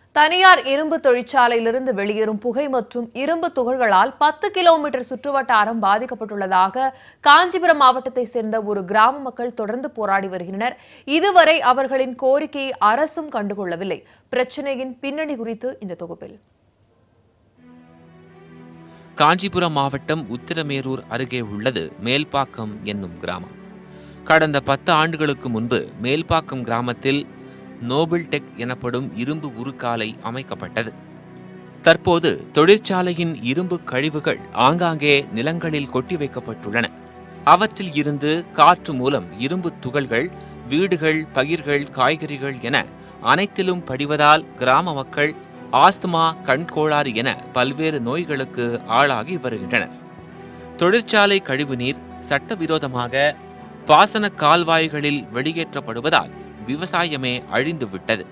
தனியார் இரும்பு தொழிற்சாலையிலிருந்து வெளியேறும் புகை மற்றும் இரும்பு துகள்களால் பத்து கிலோமீட்டர் சுற்றுவட்டாரம் பாதிக்கப்பட்டுள்ளதாக காஞ்சிபுரம் மாவட்டத்தை சேர்ந்த ஒரு கிராம மக்கள் தொடர்ந்து போராடி வருகின்றனர் இதுவரை அவர்களின் கோரிக்கையை அரசும் கண்டுகொள்ளவில்லை பிரச்சினையின் பின்னணி குறித்து இந்த தொகுப்பில் காஞ்சிபுரம் மாவட்டம் உத்திரமேரூர் அருகே உள்ளது மேல்பாக்கம் என்னும் கிராமம் கடந்த பத்து ஆண்டுகளுக்கு முன்பு மேல்பாக்கம் கிராமத்தில் நோபல் டெக் எனப்படும் இரும்பு உருக்காலை அமைக்கப்பட்டது தற்போது தொழிற்சாலையின் இரும்பு கழிவுகள் ஆங்காங்கே நிலங்களில் கொட்டி வைக்கப்பட்டுள்ளன அவற்றில் இருந்து காற்று மூலம் இரும்பு துகள்கள் வீடுகள் பயிர்கள் காய்கறிகள் என அனைத்திலும் படிவதால் கிராம மக்கள் ஆஸ்துமா கண்கோளாறு என பல்வேறு நோய்களுக்கு ஆளாகி வருகின்றனர் தொழிற்சாலை கழிவுநீர் சட்டவிரோதமாக பாசன கால்வாய்களில் வெளியேற்றப்படுவதால் விவசாயமே அழிந்து விட்டது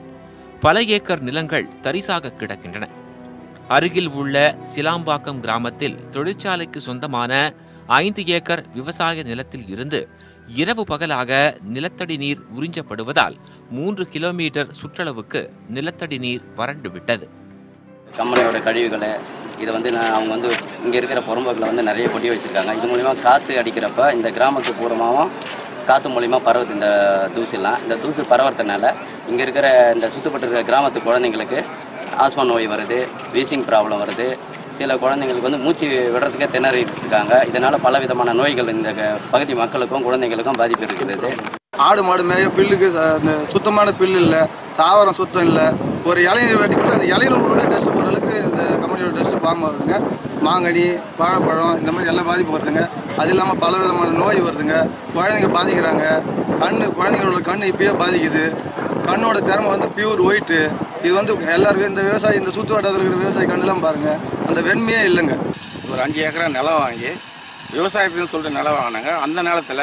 பல ஏக்கர் நிலங்கள் தரிசாக கிடக்கின்றன அருகில் உள்ள சிலாம்பாக்கம் கிராமத்தில் தொழிற்சாலைக்கு சொந்தமான ஐந்து ஏக்கர் விவசாய நிலத்தில் இருந்து இரவு பகலாக நிலத்தடி நீர் உறிஞ்சப்படுவதால் மூன்று கிலோமீட்டர் சுற்றளவுக்கு நிலத்தடி நீர் வறண்டு விட்டது கம்பெனியோட கழிவுகளை இதை வந்து நான் அவங்க வந்து இங்கே இருக்கிற புறம்போக்கில் வந்து நிறைய கொட்டி வச்சுருக்காங்க இது மூலிமா காற்று அடிக்கிறப்ப இந்த கிராமத்து பூரமாகவும் காற்று மூலிமா பரவுது இந்த தூசிலாம் இந்த தூசு பரவறதுனால இங்கே இருக்கிற இந்த சுற்றுப்பட்டு இருக்கிற கிராமத்து குழந்தைங்களுக்கு ஆஸ்மா நோய் வருது வீசிங் ப்ராப்ளம் வருது சில குழந்தைங்களுக்கு வந்து மூச்சு விடுறதுக்கே திணறிட்டு இருக்காங்க இதனால் பல விதமான நோய்கள் இந்த க- பகுதி மக்களுக்கும் குழந்தைங்களுக்கும் பாதிப்பு இருக்கிறது ஆடு மாடு மேய பில்லுக்கு ச- இந்த சுத்தமான பில்லு இல்லை தாவரம் சுத்தம் இல்லை ஒரு இளைஞர் வெட்டி கொடுத்து அந்த இளைஞர் கூட டெஸ்ட் போகிற அளவுக்கு இந்த கம்பெனியோட டெஸ்ட் ஃபார்ம் ஆகுதுங்க மாங்கனி வாழைப்பழம் இந்த மாதிரி எல்லாம் பாதிப்பு வருதுங்க அது இல்லாமல் பல விதமான நோய் வருதுங்க குழந்தைங்க பாதிக்கிறாங்க கண்ணு குழந்தைங்களோட கண்ணு இப்பயே பாதிக்குது கண்ணோட திறமை வந்து பியூர் ஒயிட்டு இது வந்து எல்லாருக்கும் இந்த விவசாயி இந்த சுற்று வட்டாரத்தில் இருக்கிற விவசாயி கண்ணெல்லாம் பாருங்கள் அந்த வெண்மையே இல்லைங்க ஒரு அஞ்சு ஏக்கரா நிலம் வாங்கி விவசாயத்துக்குன்னு சொல்லிட்டு நிலம் வாங்கினாங்க அந்த நிலத்தில்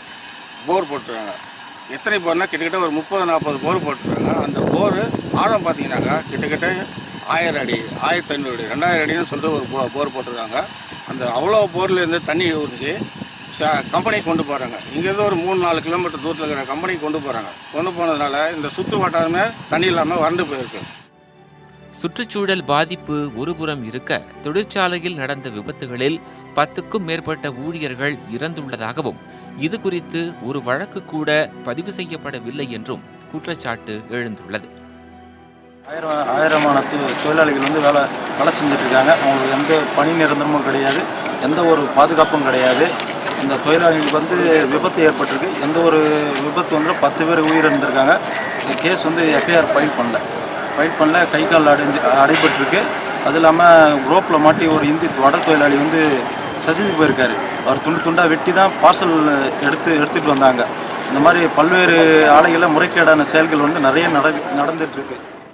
போர் போட்டுருக்காங்க எத்தனை போர்னா கிட்டத்தட்ட ஒரு முப்பது நாற்பது போர் போட்டுருக்காங்க அந்த போர் ஆழம் பார்த்தீங்கன்னாக்கா கிட்டத்தட்ட ஆயிரம் அடி ஆயிரத்தி ஐநூறு அடி ரெண்டாயிரம் அடின்னு சொல்லிட்டு ஒரு போ போர் போட்டிருக்காங்க அந்த அவ்வளோ போர்லேருந்து தண்ணி உறிஞ்சி ச கம்பெனிக்கு கொண்டு போகிறாங்க இங்கேருந்து ஒரு மூணு நாலு கிலோமீட்டர் தூரத்தில் இருக்கிற கம்பெனிக்கு கொண்டு போகிறாங்க கொண்டு போனதுனால இந்த சுற்று வட்டாரமே தண்ணி இல்லாமல் வறண்டு போயிருக்கு சுற்றுச்சூழல் பாதிப்பு ஒருபுறம் இருக்க தொழிற்சாலையில் நடந்த விபத்துகளில் பத்துக்கும் மேற்பட்ட ஊழியர்கள் இறந்துள்ளதாகவும் இது குறித்து ஒரு வழக்கு கூட பதிவு செய்யப்படவில்லை என்றும் குற்றச்சாட்டு எழுந்துள்ளது ஆயிரம் ஆயிரமான தொ- தொழிலாளிகள் வந்து வேலை வேலை செஞ்சுட்டு இருக்காங்க அவங்களுக்கு எந்த பணி நிரந்தரமும் கிடையாது எந்த ஒரு பாதுகாப்பும் கிடையாது இந்த தொழிலாளிகளுக்கு வந்து விபத்து ஏற்பட்டிருக்கு எந்த ஒரு விபத்து வந்து பத்து பேர் உயிரிழந்திருக்காங்க இந்த கேஸ் வந்து எஃப்ஐஆர் ஃபைல் பண்ணல ஃபைல் பண்ணல கை கால் அடைஞ்சு அடைபட்டிருக்கு அது இல்லாமல் ரோப்பில் மாட்டி ஒரு இந்தி வட தொழிலாளி வந்து சசிந்து போயிருக்காரு அவர் துண்டு துண்டாக வெட்டி தான் பார்சல் எடுத்து எடுத்துகிட்டு வந்தாங்க இந்த மாதிரி பல்வேறு ஆலைகளில் முறைகேடான செயல்கள் வந்து நிறைய நட நடந்துட்டு இருக்கு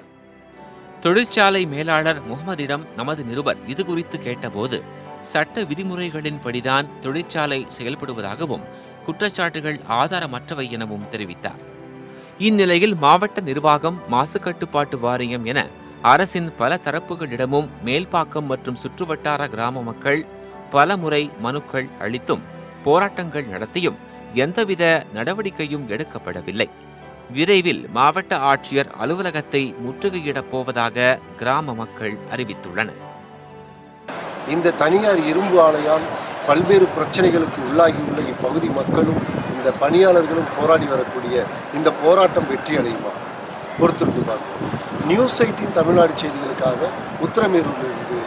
தொழிற்சாலை மேலாளர் முகமதிடம் நமது நிருபர் இது குறித்து கேட்டபோது சட்ட விதிமுறைகளின்படிதான் தொழிற்சாலை செயல்படுவதாகவும் குற்றச்சாட்டுகள் ஆதாரமற்றவை எனவும் தெரிவித்தார் இந்நிலையில் மாவட்ட நிர்வாகம் மாசு கட்டுப்பாட்டு வாரியம் என அரசின் பல தரப்புகளிடமும் மேல்பாக்கம் மற்றும் சுற்றுவட்டார கிராம மக்கள் பல முறை மனுக்கள் அளித்தும் போராட்டங்கள் நடத்தியும் எந்தவித நடவடிக்கையும் எடுக்கப்படவில்லை விரைவில் மாவட்ட ஆட்சியர் அலுவலகத்தை முற்றுகையிடப் போவதாக கிராம மக்கள் அறிவித்துள்ளனர் இந்த தனியார் இரும்பு ஆலையால் பல்வேறு பிரச்சனைகளுக்கு உள்ளாகியுள்ள இப்பகுதி மக்களும் இந்த பணியாளர்களும் போராடி வரக்கூடிய இந்த போராட்டம் வெற்றி அடையுமா பொறுத்திருந்து பார்ப்போம் நியூஸ் எயிட்டின் தமிழ்நாடு செய்திகளுக்காக உத்தரமேரூரிலிருந்து